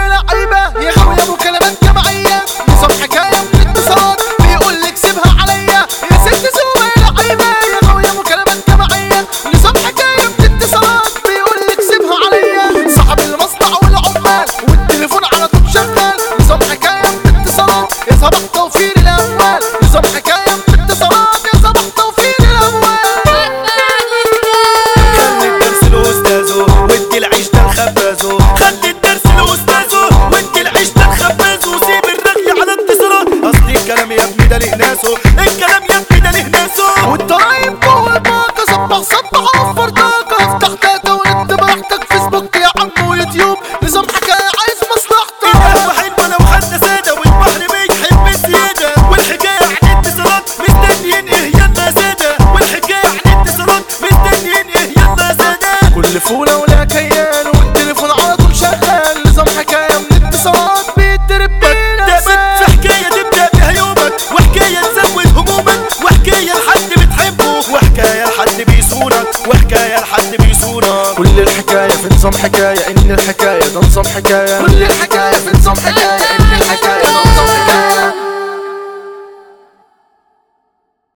لعيبة يا غاوية مكالمات جماعية نظام حكاية من اتصالات بيقول لك سيبها عليا يا ست سوى لعيبة يا غاوية مكالمات جماعية نظام حكاية من اتصالات بيقول لك سيبها عليا صاحب المصنع والعمال والتليفون على طول شغال نظام حكاية من اتصالات يا صباح توفير الأموال نظام حكاية من اتصالات يا صباح توفير الأموال خلي الدرس لاستاذه وادي العيش ده لخبازه خلي الدرس لاستاذه وادي العيش ده لخبازه سيب الرغي على اتصالات اصل الكلام يا ابني ده له ناسه الكلام يا ابني ده له ناسه والضرايب جوه الباقة صبح صبح وفر طاقة افتح داتا ونت براحتك فيسبوك يا عم ويوتيوب نظام حكاية عايز مصلحتك القهوة حلوة لو خدنا سادة والبحر بيحب الزيادة والحكاية عن اتصالات مستنيين ايه يلا سادة والحكاية عن اتصالات مستنيين ايه يلا سادة كل فولة ولا كيان والتليفون على طول شغال نظام حكاية من اتصالات بيتدرب ده في حكاية تبدأ بيها يومك وحكاية تزود همومك وحكاية لحد بتحبه وحكاية لحد بيصونك وحكاية لحد بيصونك كل الحكاية في نظام حكاية إن الحكاية ده نظام حكاية كل الحكاية في نظام حكاية